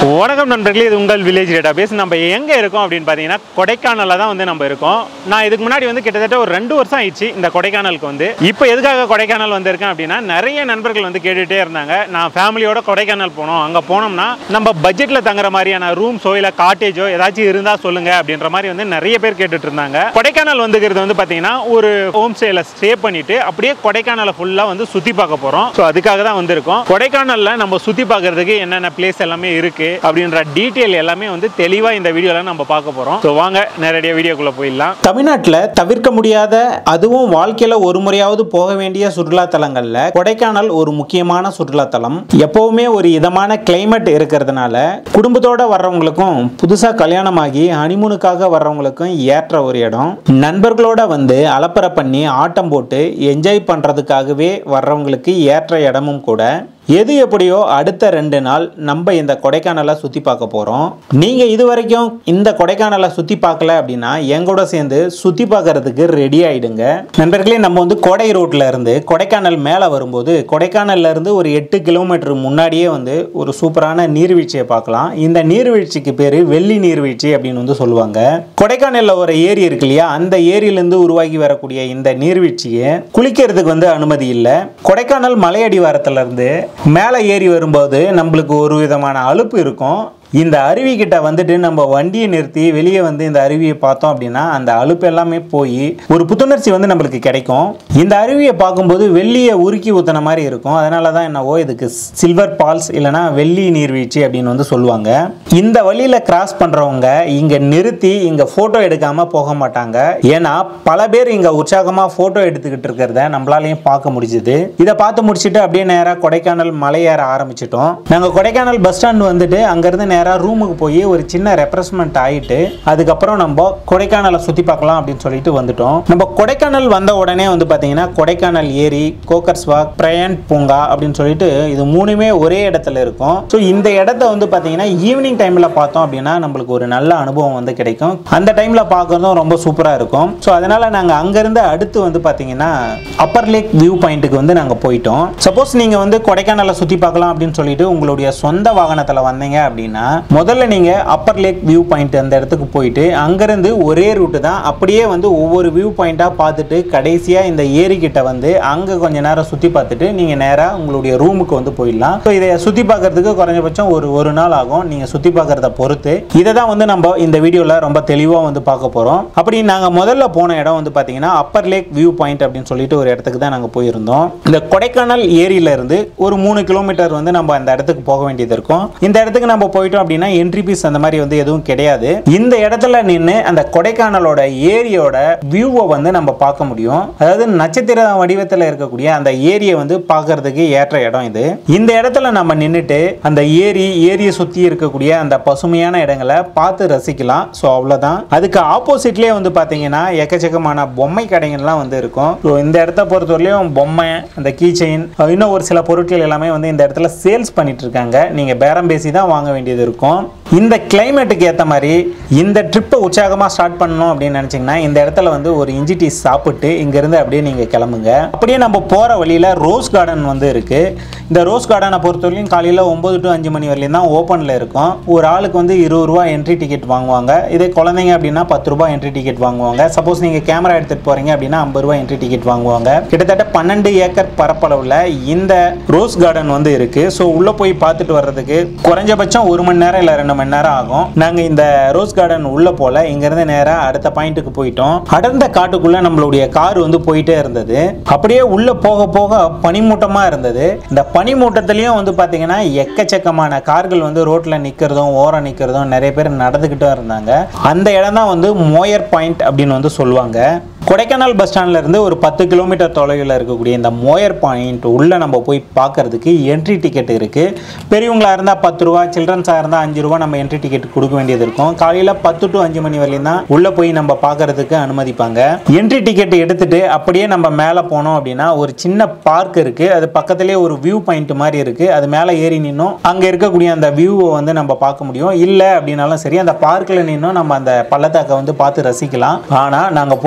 வணக்கம் நண்பர்களே இது உங்கள் வில்லேஜ் டேட்டா பேஸ் நம்ம எங்கே இருக்கோம் அப்படின்னு பார்த்தீங்கன்னா கொடைக்கானலில் தான் வந்து நம்ம இருக்கோம் நான் இதுக்கு முன்னாடி வந்து கிட்டத்தட்ட ஒரு ரெண்டு வருஷம் ஆயிடுச்சு இந்த கொடைக்கானலுக்கு வந்து இப்போ எதுக்காக கொடைக்கானல் வந்திருக்கேன் அப்படின்னா நிறைய நண்பர்கள் வந்து கேட்டுகிட்டே இருந்தாங்க நான் ஃபேமிலியோட கொடைக்கானல் போனோம் அங்கே போனோம்னா நம்ம பட்ஜெட்டில் தங்குற மாதிரியான ரூம்ஸோ இல்லை காட்டேஜோ ஏதாச்சும் இருந்தால் சொல்லுங்க அப்படின்ற மாதிரி வந்து நிறைய பேர் கேட்டுட்டு இருந்தாங்க கொடைக்கானல் வந்துக்கிறது வந்து பார்த்தீங்கன்னா ஒரு ஹோம் ஸ்டேல ஸ்டே பண்ணிட்டு அப்படியே கொடைக்கானலை ஃபுல்லாக வந்து சுற்றி பார்க்க போகிறோம் ஸோ அதுக்காக தான் வந்திருக்கோம் கொடைக்கானலில் நம்ம சுற்றி பார்க்கறதுக்கு என்னென்ன பிளேஸ் எல்லாமே இருக்கு அப்படின்ற டீட்டெயில் எல்லாமே வந்து தெளிவாக இந்த வீடியோவில் நம்ம பார்க்க போகிறோம் ஸோ வாங்க நேரடியாக வீடியோக்குள்ளே போயிடலாம் தமிழ்நாட்டில் தவிர்க்க முடியாத அதுவும் வாழ்க்கையில ஒரு முறையாவது போக வேண்டிய சுற்றுலா தலங்கள்ல கொடைக்கானல் ஒரு முக்கியமான சுற்றுலா தலம் எப்பவுமே ஒரு இதமான கிளைமேட் இருக்கிறதுனால குடும்பத்தோட வர்றவங்களுக்கும் புதுசா கல்யாணமாகி ஹனிமூனுக்காக வர்றவங்களுக்கும் ஏற்ற ஒரு இடம் நண்பர்களோட வந்து அலப்பறை பண்ணி ஆட்டம் போட்டு என்ஜாய் பண்றதுக்காகவே வர்றவங்களுக்கு ஏற்ற இடமும் கூட எது எப்படியோ அடுத்த ரெண்டு நாள் நம்ம இந்த கொடைக்கானலை சுற்றி பார்க்க போகிறோம் நீங்கள் இது வரைக்கும் இந்த கொடைக்கானலை சுற்றி பார்க்கல அப்படின்னா எங்கூட சேர்ந்து சுற்றி பார்க்கறதுக்கு ரெடி ஆயிடுங்க நண்பர்களே நம்ம வந்து கோடை ரோட்டில் இருந்து கொடைக்கானல் மேலே வரும்போது கொடைக்கானல்ல இருந்து ஒரு எட்டு கிலோமீட்டர் முன்னாடியே வந்து ஒரு சூப்பரான நீர்வீழ்ச்சியை பார்க்கலாம் இந்த நீர்வீழ்ச்சிக்கு பேர் வெள்ளி நீர்வீழ்ச்சி அப்படின்னு வந்து சொல்லுவாங்க கொடைக்கானலில் ஒரு ஏரி இருக்கு இல்லையா அந்த ஏரியிலேருந்து உருவாகி வரக்கூடிய இந்த நீர்வீழ்ச்சியை குளிக்கிறதுக்கு வந்து அனுமதி இல்லை கொடைக்கானல் மலையடிவாரத்துல இருந்து மேலே ஏறி வரும்போது நம்மளுக்கு ஒரு விதமான அலுப்பு இருக்கும் இந்த அருவி கிட்ட வந்துட்டு நம்ம வண்டியை நிறுத்தி வெளியே வந்து இந்த அருவியை பார்த்தோம் அப்படின்னா அந்த அலுப்பு எல்லாமே போய் ஒரு புத்துணர்ச்சி வந்து நம்மளுக்கு கிடைக்கும் இந்த அருவியை பார்க்கும்போது வெள்ளியை உருக்கி ஊற்றின மாதிரி இருக்கும் அதனால தான் என்னவோ இதுக்கு சில்வர் பால்ஸ் இல்லைனா வெள்ளி நீர்வீழ்ச்சி அப்படின்னு வந்து சொல்லுவாங்க இந்த வழியில் கிராஸ் பண்ணுறவங்க இங்கே நிறுத்தி இங்கே ஃபோட்டோ எடுக்காமல் போக மாட்டாங்க ஏன்னா பல பேர் இங்கே உற்சாகமாக ஃபோட்டோ எடுத்துக்கிட்டு இருக்கிறத நம்மளாலையும் பார்க்க முடிஞ்சுது இதை பார்த்து முடிச்சுட்டு அப்படியே நேராக கொடைக்கானல் மலை ஏற ஆரம்பிச்சிட்டோம் நாங்கள் கொடைக்கானல் பஸ் ஸ்டாண்ட் வந்துட்டு அங்கேருந்து நேராக ரூமுக்கு போய் ஒரு சின்ன ரெப்ரெஸ்மெண்ட் ஆகிட்டு அதுக்கப்புறம் நம்ம கொடைக்கானலை சுற்றி பார்க்கலாம் அப்படின்னு சொல்லிட்டு வந்துட்டோம் நம்ம கொடைக்கானல் வந்த உடனே வந்து பார்த்தீங்கன்னா கொடைக்கானல் ஏரி கோக்கர்ஸ் வாக் பிரயான் பூங்கா அப்படின்னு சொல்லிட்டு இது மூணுமே ஒரே இடத்துல இருக்கும் ஸோ இந்த இடத்த வந்து பார்த்தீங்கன்னா ஈவினிங் டைமில் பார்த்தோம் அப்படின்னா நம்மளுக்கு ஒரு நல்ல அனுபவம் வந்து கிடைக்கும் அந்த டைமில் பார்க்கறதும் ரொம்ப சூப்பராக இருக்கும் ஸோ அதனால் நாங்கள் அங்கேருந்து அடுத்து வந்து பார்த்தீங்கன்னா அப்பர் லேக் வியூ பாயிண்ட்டுக்கு வந்து நாங்கள் போயிட்டோம் சப்போஸ் நீங்கள் வந்து கொடைக்கானலை சுற்றி பார்க்கலாம் அப்படின்னு சொல்லிட்டு உங்களுடைய சொந்த வாகனத்தில் வந்தீங்க அப்படின்னா முதல்ல நீங்கள் அப்பர் லேக் வியூ பாயிண்ட் அந்த இடத்துக்கு போயிட்டு அங்கேருந்து ஒரே ரூட்டு தான் அப்படியே வந்து ஒவ்வொரு வியூ பாயிண்ட்டாக பார்த்துட்டு கடைசியாக இந்த ஏரி கிட்ட வந்து அங்கே கொஞ்ச நேரம் சுற்றி பார்த்துட்டு நீங்கள் நேராக உங்களுடைய ரூமுக்கு வந்து போயிடலாம் ஸோ இதை சுற்றி பார்க்கறதுக்கு குறைஞ்சபட்சம் ஒரு ஒரு நாள் ஆகும் நீங்கள் சுற்றி பார்க்கறத பொறுத்து இதை தான் வந்து நம்ம இந்த வீடியோவில் ரொம்ப தெளிவாக வந்து பார்க்க போகிறோம் அப்படி நாங்கள் முதல்ல போன இடம் வந்து பார்த்தீங்கன்னா அப்பர் லேக் வியூ பாயிண்ட் அப்படின்னு சொல்லிட்டு ஒரு இடத்துக்கு தான் நாங்கள் போயிருந்தோம் இந்த கொடைக்கானல் ஏரியில இருந்து ஒரு மூணு கிலோமீட்டர் வந்து நம்ம அந்த இடத்துக்கு போக வேண்டியது இருக்கும் இந்த இடத்துக்கு நம்ம போயிட்டோம் அப்படின்னா என்ட்ரி பீஸ் அந்த மாதிரி வந்து எதுவும் கிடையாது இந்த இடத்துல நின்று அந்த கொடைக்கானலோட ஏரியோட வியூவை வந்து நம்ம பார்க்க முடியும் அதாவது நட்சத்திர வடிவத்தில் இருக்கக்கூடிய அந்த ஏரியை வந்து பார்க்கறதுக்கு ஏற்ற இடம் இது இந்த இடத்துல நம்ம நின்றுட்டு அந்த ஏரி ஏரியை சுற்றி இருக்கக்கூடிய அந்த பசுமையான இடங்களை பார்த்து ரசிக்கலாம் ஸோ அவ்வளோதான் அதுக்கு ஆப்போசிட்லேயே வந்து பார்த்தீங்கன்னா எக்கச்சக்கமான பொம்மை கடைகள்லாம் வந்து இருக்கும் ஸோ இந்த இடத்த பொறுத்தவரையிலையும் பொம்மை அந்த கீ செயின் இன்னும் ஒரு சில பொருட்கள் எல்லாமே வந்து இந்த இடத்துல சேல்ஸ் பண்ணிட்டு இருக்காங்க நீங்கள் பேரம் பேசி தான் வாங்க வேண்டியது இருக்கும் இந்த கிளைமேட்டுக்கு ஏற்ற மாதிரி இந்த ட்ரிப்பை உற்சாகமாக ஸ்டார்ட் பண்ணணும் அப்படின்னு நினச்சிங்கன்னா இந்த இடத்துல வந்து ஒரு இஞ்சி டீ சாப்பிட்டு இங்கேருந்து அப்படியே நீங்கள் கிளம்புங்க அப்படியே நம்ம போகிற வழியில் ரோஸ் கார்டன் வந்து இருக்குது இந்த ரோஸ் கார்டனை பொறுத்தவரையும் காலையில் ஒம்பது டு அஞ்சு மணி வரையும் தான் ஓப்பனில் இருக்கும் ஒரு ஆளுக்கு வந்து இருபது ரூபா என்ட்ரி டிக்கெட் வாங்குவாங்க இதே குழந்தைங்க அப்படின்னா பத்து ரூபாய் என்ட்ரி டிக்கெட் வாங்குவாங்க சப்போஸ் நீங்கள் கேமரா எடுத்துகிட்டு போகிறீங்க அப்படின்னா ஐம்பது ரூபாய் என்ட்ரி டிக்கெட் வாங்குவாங்க கிட்டத்தட்ட பன்னெண்டு ஏக்கர் பரப்பளவில் இந்த ரோஸ் கார்டன் வந்து இருக்குது ஸோ உள்ளே போய் பார்த்துட்டு வர்றதுக்கு குறைஞ்சபட்சம் ஒரு மணி நேரம் இல்லை ரெண்டு மணி நேரம் ஆகும் நாங்கள் இந்த ரோஸ் கார்டன் உள்ளே போல இங்கேருந்து நேராக அடுத்த பாயிண்ட்டுக்கு போயிட்டோம் அடர்ந்த காட்டுக்குள்ளே நம்மளுடைய கார் வந்து போயிட்டே இருந்தது அப்படியே உள்ளே போக போக பனிமூட்டமாக இருந்தது இந்த பனிமூட்டத்துலேயும் வந்து பார்த்தீங்கன்னா எக்கச்சக்கமான கார்கள் வந்து ரோட்டில் நிற்கிறதும் ஓரம் நிற்கிறதும் நிறைய பேர் நடந்துக்கிட்டும் இருந்தாங்க அந்த இடம் தான் வந்து மோயர் பாயிண்ட் அப்படின்னு வந்து சொல்லுவாங்க கொடைக்கானல் பஸ் ஸ்டாண்ட்ல இருந்து ஒரு பத்து கிலோமீட்டர் தொலைவில் இருக்கக்கூடிய இந்த மோயர் பாயிண்ட் உள்ள நம்ம போய் பார்க்கறதுக்கு என்ட்ரி டிக்கெட் இருக்கு பெரியவங்களா இருந்தால் பத்து ரூபா சில்ட்ரன்ஸாக இருந்தால் அஞ்சு ரூபா நம்ம என்ட்ரி டிக்கெட் கொடுக்க வேண்டியது இருக்கும் காலையில் பத்து டு அஞ்சு மணி வரையும் தான் உள்ள போய் நம்ம பார்க்கறதுக்கு அனுமதிப்பாங்க என்ட்ரி டிக்கெட் எடுத்துட்டு அப்படியே நம்ம மேலே போனோம் அப்படின்னா ஒரு சின்ன பார்க் இருக்கு அது பக்கத்திலே ஒரு வியூ பாயிண்ட் மாதிரி இருக்கு அது மேலே ஏறி நின்னோம் அங்கே இருக்கக்கூடிய அந்த வியூவை வந்து நம்ம பார்க்க முடியும் இல்லை அப்படின்னாலும் சரி அந்த பார்க்கில் நின்னும் நம்ம அந்த பள்ளத்தாக்கை வந்து பார்த்து ரசிக்கலாம் ஆனால் நாங்கள் போயிருந்த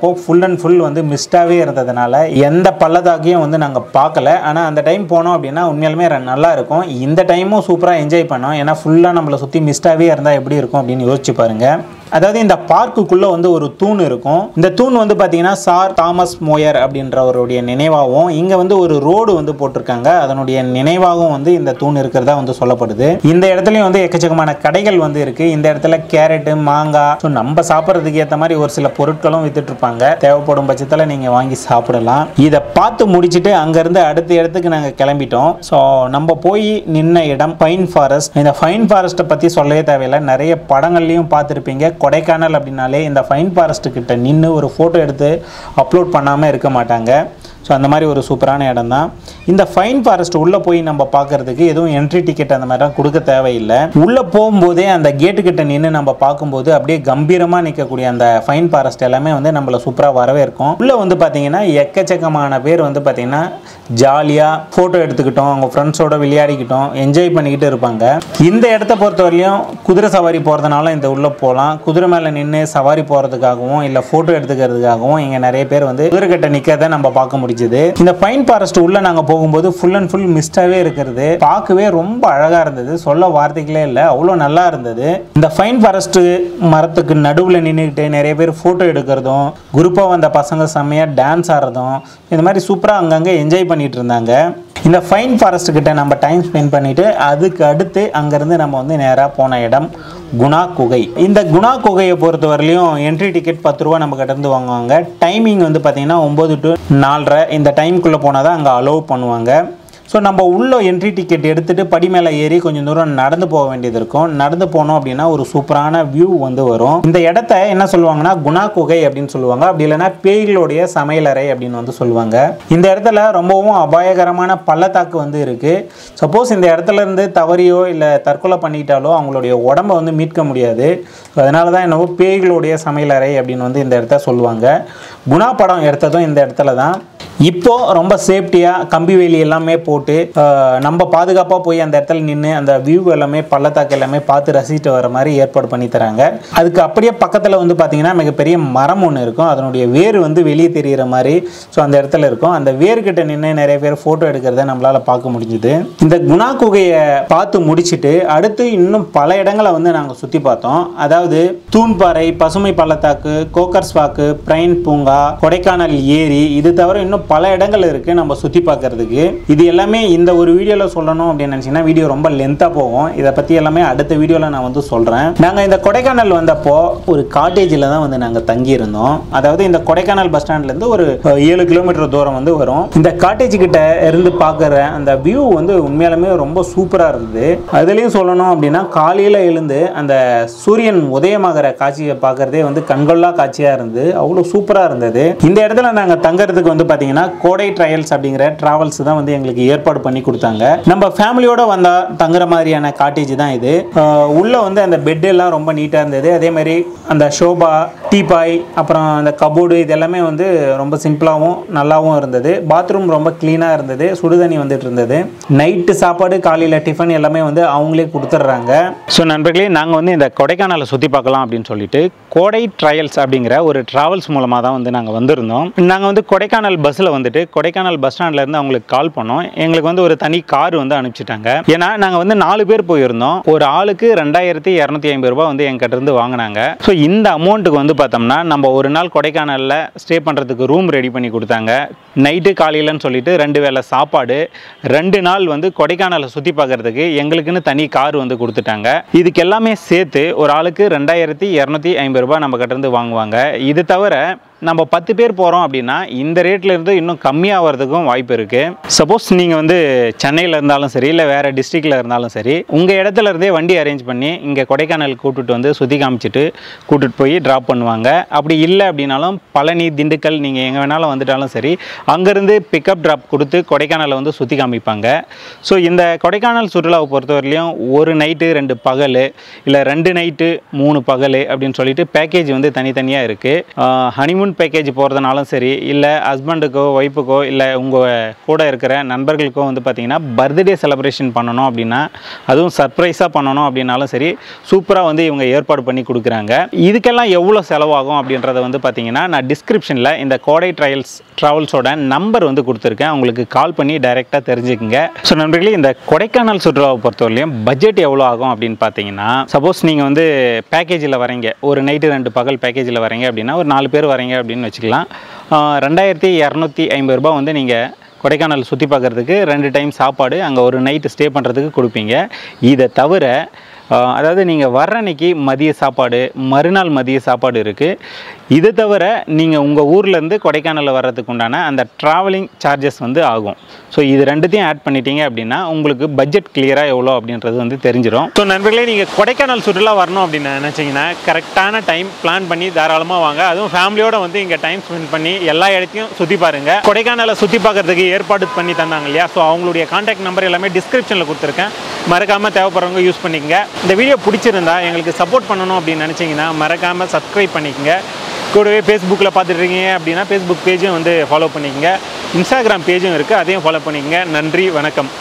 வந்தப்போ ஃபுல் அண்ட் ஃபுல் வந்து மிஸ்டாகவே இருந்ததுனால எந்த பள்ளத்தாக்கையும் வந்து நாங்கள் பார்க்கல ஆனால் அந்த டைம் போனோம் அப்படின்னா உண்மையாலுமே ர- நல்லா இருக்கும் இந்த டைமும் சூப்பராக என்ஜாய் பண்ணோம் ஏன்னா ஃபுல்லாக நம்மளை சுற்றி மிஸ்டாகவே இருந்தால் எப்படி இருக்கும் அப்படின்னு யோசிச்சு பாருங்க அதாவது இந்த பார்க்குக்குள்ளே வந்து ஒரு தூண் இருக்கும் இந்த தூண் வந்து பார்த்தீங்கன்னா சார் தாமஸ் மோயர் அப்படின்றவருடைய நினைவாகவும் இங்கே வந்து ஒரு ரோடு வந்து போட்டிருக்காங்க அதனுடைய நினைவாகவும் வந்து இந்த தூண் இருக்கிறதா வந்து சொல்லப்படுது இந்த இடத்துலையும் வந்து எக்கச்சக்கமான கடைகள் வந்து இருக்கு இந்த இடத்துல கேரட்டு மாங்காய் ஸோ நம்ம சாப்பிட்றதுக்கு ஏற்ற மாதிரி ஒரு சில பொருட்களும் வித்துட்டு இருப்பாங்க தேவைப்படும் பட்சத்தில் நீங்கள் வாங்கி சாப்பிடலாம் இதை பார்த்து முடிச்சுட்டு அங்கேருந்து அடுத்த இடத்துக்கு நாங்கள் கிளம்பிட்டோம் ஸோ நம்ம போய் நின்ன இடம் பைன் ஃபாரஸ்ட் இந்த ஃபைன் ஃபாரஸ்ட்டை பற்றி சொல்லவே தேவையில்லை நிறைய படங்கள்லையும் பார்த்துருப்பீங்க கொடைக்கானல் அப்படின்னாலே இந்த ஃபைன் ஃபாரஸ்ட் கிட்ட நின்று ஒரு ஃபோட்டோ எடுத்து அப்லோட் பண்ணாமல் இருக்க மாட்டாங்க ஸோ அந்த மாதிரி ஒரு சூப்பரான இடம் தான் இந்த ஃபைன் ஃபாரஸ்ட் உள்ளே போய் நம்ம பார்க்கறதுக்கு எதுவும் என்ட்ரி டிக்கெட் அந்த மாதிரிலாம் கொடுக்க தேவையில்லை உள்ளே போகும்போதே அந்த கேட்டு கிட்ட நின்று நம்ம பார்க்கும்போது அப்படியே கம்பீரமாக நிற்கக்கூடிய அந்த ஃபைன் ஃபாரஸ்ட் எல்லாமே வந்து நம்மளை சூப்பராக வரவேற்கும் உள்ளே வந்து பார்த்தீங்கன்னா எக்கச்சக்கமான பேர் வந்து பார்த்தீங்கன்னா ஜாலியாக ஃபோட்டோ எடுத்துக்கிட்டோம் அவங்க ஃப்ரெண்ட்ஸோட விளையாடிக்கிட்டோம் என்ஜாய் பண்ணிக்கிட்டு இருப்பாங்க இந்த இடத்த பொறுத்தவரையிலும் குதிரை சவாரி போகிறதுனால இந்த உள்ளே போகலாம் குதிரை மேலே நின்று சவாரி போகிறதுக்காகவும் இல்லை ஃபோட்டோ எடுத்துக்கிறதுக்காகவும் இங்கே நிறைய பேர் வந்து குதிரை கிட்ட நிற்கிறத நம்ம பார்க்க முடிஞ்சுது இந்த பைன் ஃபாரஸ்ட் உள்ளே நாங்கள் போகும்போது ஃபுல் அண்ட் ஃபுல் மிஸ்டாகவே இருக்கிறது பார்க்கவே ரொம்ப அழகாக இருந்தது சொல்ல வார்த்தைகளே இல்லை அவ்வளோ நல்லா இருந்தது இந்த ஃபைன் ஃபாரஸ்ட் மரத்துக்கு நடுவில் நின்றுக்கிட்டு நிறைய பேர் ஃபோட்டோ எடுக்கிறதும் குரூப்பாக வந்த பசங்க செம்மையாக டான்ஸ் ஆடுறதும் இந்த மாதிரி சூப்பராக அங்கங்கே என்ஜாய் பண்ணிட்டு இருந்தாங்க இந்த ஃபைன் ஃபாரஸ்ட் கிட்ட நம்ம டைம் ஸ்பெண்ட் பண்ணிட்டு அதுக்கு அடுத்து அங்கேருந்து நம்ம வந்து நேராக போன இடம் குணா குகை இந்த குணா குகையை பொறுத்தவரையிலையும் என்ட்ரி டிக்கெட் பத்து ரூபா நம்ம கிட்ட இருந்து வாங்குவாங்க டைமிங் வந்து பார்த்தீங்கன்னா ஒம்பது டு நாலரை இந்த டைம்குள்ளே போனால் தான் அங்கே அலோவ் பண்ணுவாங்க ஸோ நம்ம உள்ள என்ட்ரி டிக்கெட் எடுத்துட்டு படி மேலே ஏறி கொஞ்சம் தூரம் நடந்து போக வேண்டியது இருக்கும் நடந்து போனோம் அப்படின்னா ஒரு சூப்பரான வியூ வந்து வரும் இந்த இடத்த என்ன சொல்லுவாங்கன்னா குணா குகை அப்படின்னு சொல்லுவாங்க அப்படி இல்லைன்னா பேய்களுடைய சமையலறை அப்படின்னு வந்து சொல்லுவாங்க இந்த இடத்துல ரொம்பவும் அபாயகரமான பள்ளத்தாக்கு வந்து இருக்கு சப்போஸ் இந்த இடத்துல இருந்து தவறியோ இல்லை தற்கொலை பண்ணிக்கிட்டாலோ அவங்களுடைய உடம்ப வந்து மீட்க முடியாது So அதனால தான் என்னவோ பேய்களுடைய சமையலறை அப்படின்னு வந்து இந்த இடத்த சொல்லுவாங்க குணா படம் எடுத்ததும் இந்த இடத்துல தான் இப்போ ரொம்ப சேஃப்டியாக கம்பி வேலி எல்லாமே போட்டு அஹ், நம்ம பாதுகாப்பாக போய் அந்த இடத்துல நின்று அந்த வியூ எல்லாமே பள்ளத்தாக்கு எல்லாமே பார்த்து ரசிச்சுட்டு வர மாதிரி ஏற்பாடு பண்ணி தராங்க அதுக்கு அப்படியே பக்கத்தில் வந்து பார்த்தீங்கன்னா மிகப்பெரிய மரம் ஒன்று இருக்கும் அதனுடைய வேர் வந்து வெளியே தெரிகிற மாதிரி ஸோ அந்த இடத்துல இருக்கும் அந்த வேர்கிட்ட நின்று நிறைய பேர் ஃபோட்டோ எடுக்கிறத நம்மளால் பார்க்க முடிஞ்சுது இந்த குணா குகையை பார்த்து முடிச்சிட்டு அடுத்து இன்னும் பல இடங்களை வந்து நாங்கள் சுற்றி பார்த்தோம் அதாவது தூண்பாறை பசுமை பள்ளத்தாக்கு கோக்கர்ஸ் வாக்கு பிரைன் பூங்கா கொடைக்கானல் ஏரி இது தவிர இன்னும் பல இடங்கள் இருக்குது நம்ம சுற்றி பார்க்கறதுக்கு இது எல்லாமே இந்த ஒரு வீடியோவில் சொல்லணும் அப்படின்னு நினச்சிங்கன்னா வீடியோ ரொம்ப லென்த்தாக போகும் இதை பற்றி எல்லாமே அடுத்த வீடியோவில் நான் வந்து சொல்கிறேன் நாங்கள் இந்த கொடைக்கானல் வந்தப்போ ஒரு காட்டேஜில் தான் வந்து நாங்கள் தங்கியிருந்தோம் அதாவது இந்த கொடைக்கானல் பஸ் ஸ்டாண்ட்லேருந்து ஒரு அஹ், ஏழு கிலோமீட்டர் தூரம் வந்து வரும் இந்த காட்டேஜ் கிட்ட இருந்து பார்க்குற அந்த வியூ வந்து உண்மையாலுமே ரொம்ப சூப்பராக இருந்தது அதுலேயும் சொல்லணும் அப்படின்னா காலையில் எழுந்து அந்த சூரியன் உதயமாகிற காட்சியை பார்க்கறதே வந்து கண்கொள்ளா காட்சியாக இருந்தது அவ்வளோ சூப்பராக இருந்தது இந்த இடத்துல நாங்கள் தங்கறதுக்கு வந்து பார்த்தீங்கன்னா கோடை ட்ரையல்ஸ் அப்படிங்கிற டிராவல்ஸ் தான் வந்து எங்களுக்கு ஏற்பாடு பண்ணி கொடுத்தாங்க நம்ம ஃபேமிலியோட வந்தால் தங்குற மாதிரியான காட்டேஜ் தான் இது அஹ் உள்ள வந்து அந்த பெட் எல்லாம் ரொம்ப நீட்டாக இருந்தது அதே மாதிரி அந்த ஷோபா டீபாய் அப்புறம் அந்த கபோர்டு இது எல்லாமே வந்து ரொம்ப சிம்பிளாகவும் நல்லாவும் இருந்தது பாத்ரூம் ரொம்ப க்ளீனாக இருந்தது சுடுதண்ணி வந்துட்டு இருந்தது நைட்டு சாப்பாடு காலையில் டிஃபன் எல்லாமே வந்து அவங்களே கொடுத்துட்றாங்க ஸோ நண்பர்களே நாங்கள் வந்து இந்த கொடைக்கானலை சுற்றி பார்க்கலாம் அப்படின்னு சொல்லிட்டு கோடை ட்ரையல்ஸ் அப்படிங்கிற ஒரு டிராவல்ஸ் மூலமாக தான் வந்து நாங்கள் வந்திருந்தோம் நாங்கள் வந்து கொடைக்கானல் பஸ்ஸில் வந்துட்டு கொடைக்கானல் பஸ் ஸ்டாண்ட்ல இருந்து அவங்களுக்கு கால் பண்ணோம் எங்களுக்கு வந்து ஒரு தனி கார் வந்து அனுப்பிச்சிட்டாங்க ஏன்னா நாங்கள் வந்து நாலு பேர் போயிருந்தோம் ஒரு ஆளுக்கு ரெண்டாயிரத்தி இரநூத்தி ஐம்பது ரூபாய் வந்து எங்கிட்ட இருந்து வாங்கினாங்க ஸோ இந்த அமௌண்ட்டுக்கு வந்து பார்த்தோம்னா நம்ம ஒரு நாள் கொடைக்கானலில் ஸ்டே பண்ணுறதுக்கு ரூம் ரெடி பண்ணி கொடுத்தாங்க நைட்டு காலையிலன்னு சொல்லிட்டு ரெண்டு வேளை சாப்பாடு ரெண்டு நாள் வந்து கொடைக்கானலை சுற்றி பார்க்கறதுக்கு எங்களுக்குன்னு தனி கார் வந்து கொடுத்துட்டாங்க இதுக்கு எல்லாமே சேர்த்து ஒரு ஆளுக்கு ரெண்டாயிரத்தி இரநூத்தி ஐம்பது ரூபாய் நம்ம கிட்ட இருந்து வாங்குவாங்க இது தவிர நம்ம பத்து பேர் போகிறோம் அப்படின்னா இந்த ரேட்ல இருந்து இன்னும் கம்மியாக வரதுக்கும் வாய்ப்பு இருக்குது சப்போஸ் நீங்கள் வந்து சென்னையில் இருந்தாலும் சரி இல்லை வேறு டிஸ்ட்ரிக்டில் இருந்தாலும் சரி உங்கள் இடத்துல இருந்தே வண்டி அரேஞ்ச் பண்ணி இங்கே கொடைக்கானல் கூட்டிட்டு வந்து சுற்றி காமிச்சிட்டு கூட்டிட்டு போய் ட்ராப் பண்ணுவாங்க அப்படி இல்லை அப்படின்னாலும் பழனி திண்டுக்கல் நீங்கள் எங்கே வேணாலும் வந்துட்டாலும் சரி அங்கேருந்து பிக்கப் ட்ராப் கொடுத்து கொடைக்கானலை வந்து சுற்றி காமிப்பாங்க ஸோ இந்த கொடைக்கானல் சுற்றுலாவை பொறுத்தவரையிலையும் ஒரு நைட்டு ரெண்டு பகல் இல்லை ரெண்டு நைட்டு மூணு பகல் அப்படின்னு சொல்லிட்டு பேக்கேஜ் வந்து தனித்தனியாக இருக்குது ஹனிமூன் ஹனிமூன் பேக்கேஜ் போகிறதுனாலும் சரி இல்லை ஹஸ்பண்டுக்கோ ஒய்ஃபுக்கோ இல்லை உங்கள் கூட இருக்கிற நண்பர்களுக்கோ வந்து பார்த்தீங்கன்னா பர்த்டே செலிப்ரேஷன் பண்ணணும் அப்படின்னா அதுவும் சர்ப்ரைஸாக பண்ணணும் அப்படின்னாலும் சரி சூப்பராக வந்து இவங்க ஏற்பாடு பண்ணி கொடுக்குறாங்க இதுக்கெல்லாம் எவ்வளோ செலவாகும் அப்படின்றத வந்து பார்த்தீங்கன்னா நான் டிஸ்கிரிப்ஷனில் இந்த கோடை ட்ரையல்ஸ் ட்ராவல்ஸோட நம்பர் வந்து கொடுத்துருக்கேன் உங்களுக்கு கால் பண்ணி டைரெக்டாக தெரிஞ்சுக்குங்க ஸோ நண்பர்களே இந்த கொடைக்கானல் சுற்றுலாவை பொறுத்தவரையிலும் பட்ஜெட் எவ்வளோ ஆகும் அப்படின்னு பார்த்தீங்கன்னா சப்போஸ் நீங்கள் வந்து பேக்கேஜில் வரீங்க ஒரு நைட்டு ரெண்டு பகல் பேக்கேஜில் வரீங்க அப்படின்னா ஒரு நாலு பேர் வரீங்க அப்படின்னு வச்சுக்கலாம் ஆஹ் ரெண்டாயிரத்தி இரநூத்தி ஐம்பது ரூபாய் வந்து நீங்கள் கொடைக்கானல் சுற்றி பார்க்குறதுக்கு ரெண்டு டைம் சாப்பாடு அங்கே ஒரு நைட்டு ஸ்டே பண்ணுறதுக்கு கொடுப்பீங்க இதை தவிர ஆஹ் அதாவது நீங்கள் வர்ற அன்னைக்கு மதிய சாப்பாடு மறுநாள் மதிய சாப்பாடு இருக்குது இது தவிர நீங்கள் உங்கள் ஊர்லேருந்து கொடைக்கானலில் வர்றதுக்கு உண்டான அந்த ட்ராவலிங் சார்ஜஸ் வந்து ஆகும் ஸோ இது ரெண்டுத்தையும் ஆட் பண்ணிட்டீங்க அப்படின்னா உங்களுக்கு பட்ஜெட் கிளியராக எவ்வளோ அப்படின்றது வந்து தெரிஞ்சிடும் ஸோ நண்பர்களே நீங்கள் கொடைக்கானல் சுற்றுலா வரணும் அப்படின்னு நினச்சிங்கன்னா கரெக்டான டைம் பிளான் பண்ணி தாராளமாக வாங்க அதுவும் ஃபேமிலியோட வந்து இங்கே டைம் ஸ்பெண்ட் பண்ணி எல்லா இடத்தையும் சுற்றி பாருங்கள் கொடைக்கானலை சுற்றி பார்க்கறதுக்கு ஏற்பாடு பண்ணி தந்தாங்க இல்லையா ஸோ அவங்களுடைய கான்டாக்ட் நம்பர் எல்லாமே டிஸ்கிரிப்ஷனில் கொடுத்துருக்கேன் மறக்காமல் தேவைப்படுறவங்க யூஸ் பண்ணிக்கங்க இந்த வீடியோ பிடிச்சிருந்தா எங்களுக்கு சப்போர்ட் பண்ணணும் அப்படின்னு நினச்சிங்கன்னா மறக்காமல் சப்ஸ்கிரைப் பண்ணிக்கங்க கூடவே ஃபேஸ்புக்கில் பார்த்துட்டு இருக்கீங்க அப்படின்னா ஃபேஸ்புக் பேஜும் வந்து ஃபாலோ பண்ணிக்கங்க இன்ஸ்டாகிராம் பேஜும் இருக்குது அதையும் ஃபாலோ பண்ணிக்கங்க நன்றி வணக்கம்